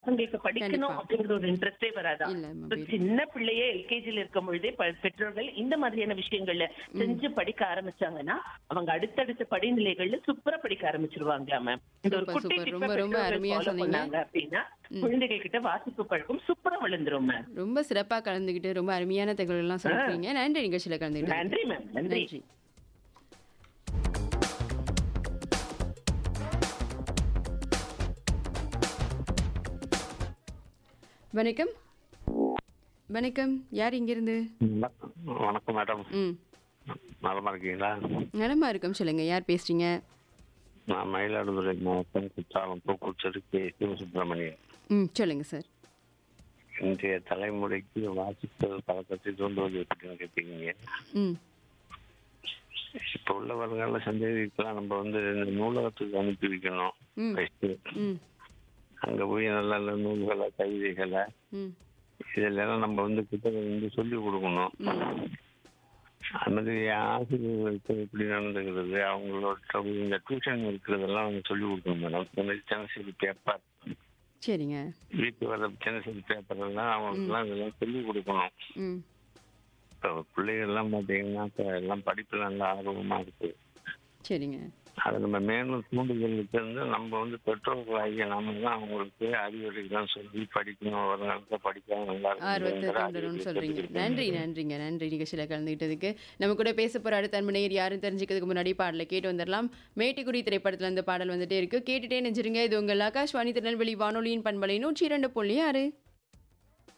உங்களுக்கு படிக்கணும் கண்டிப்பா. அப்படிங்கிற ஒரு இன்ட்ரெஸ்டே வராதா இல்ல, So, மொபைல். சின்ன பிள்ளையே எல்கேஜில இருக்கும் பொழுதே ப- பெற்றோர்கள் இந்த மாதிரியான விஷயங்கள்ல செஞ்சு படிக்க ஆரம்பிச்சாங்கன்னா அவங்க அடுத்தடுத்த படிநிலைகள்ல சூப்பரா படிக்க ஆரம்பிச்சிருவாங்க மேம் இந்த ஒரு சூப்பர், குட்டி சூப்பர். tip ரொம்ப, அ ரொம்ப பெற்றோர்கள் அருமையா follow சொன்னீங்க. பண்ணாங்க அப்படின்னா குழந்தைகள் கிட்ட வாசிப்பு பழக்கம் சூப்பரா வளர்ந்துரும் மேம் ரொம்ப சிறப்பா கலந்துக்கிட்டு ரொம்ப அருமையான தகவல் எல்லாம் சொல்லிருக்கீங்க நன்றி நிகழ்ச்சியில கலந்துக்கிட்டு நன்றி மேம் நன்றி நன்றி வணக்கம் வணக்கம் யார் இங்கிருந்து வணக்கம் வணக்கம் மேடம் ம் நலமா இருக்கீங்களா நலமா இருக்கோம் சொல்லுங்க யார் பேசுறீங்க நான் மயிலாடுதுறை மாவட்டம் குற்றாலம் பூக்குச்சேரி கே சிவசுப்பிரமணியன் ம் சொல்லுங்க சார் இன்றைய தலைமுறைக்கு வாசிப்பது பழக்கத்தை தூண்டுவது எப்படின்னு கேட்பீங்க ம் இப்போ உள்ள வருங்கால சந்தேகிக்கலாம் நம்ம வந்து இந்த நூலகத்துக்கு அனுப்பி வைக்கணும் ம். ஃபர்ஸ்ட் ம் அங்க போய் நல்ல நல்ல நூல்களை கவிதைகளை ம் இதெல்லாம் நம்ம வந்து கிட்ட வந்து சொல்லி கொடுக்கணும் அது மாதிரி ஆசிரியர்களுக்கு எப்படி நடந்துக்கிறது அவங்களோட இந்த டியூஷன் இருக்கிறதெல்லாம் அவங்க சொல்லி கொடுக்கணும் மேடம் இந்த மாதிரி தினசரி பேப்பர் சரிங்க வீட்டு வர தினசரி பேப்பர் எல்லாம் அவங்களுக்குலாம் இதெல்லாம் சொல்லி கொடுக்கணும் ம் இப்போ பிள்ளைகள் எல்லாம் பார்த்தீங்கன்னா இப்போ எல்லாம் படிப்புல நல்லா ஆர்வமா இருக்கு சரிங்க அதை நம்ம மேலும் தூண்டுதலுக்கு வந்து நம்ம வந்து பெற்றோர்களாகிய நாம தான் அவங்களுக்கு அறிவுரைலாம் சொல்லி படிக்கணும் ஒரு நேரத்தில் படிக்காம நல்லா ஆர்வத்தை இருக்குங்கிற தூண்டணும்னு அறிவுரை சொல்றீங்க தெரிவிக்கணும். நன்றி நன்றிங்க நன்றி நிகழ்ச்சியில கலந்துக்கிட்டதுக்கு நம்ம கூட பேச போற அடுத்த அன்பனையர் யாரும் தெரிஞ்சுக்கிறதுக்கு முன்னாடி பாடலை கேட்டு வந்துடலாம் மேட்டுக்குடி திரைப்படத்துல இந்த பாடல் வந்துட்டே இருக்கு கேட்டுட்டே நெஞ்சிருங்க இது உங்கள் ஆகாஷ்வாணி திருநெல்வேலி வானொலியின் பண்பலை நூற்றி இரண்டு புள்ளி ஆறு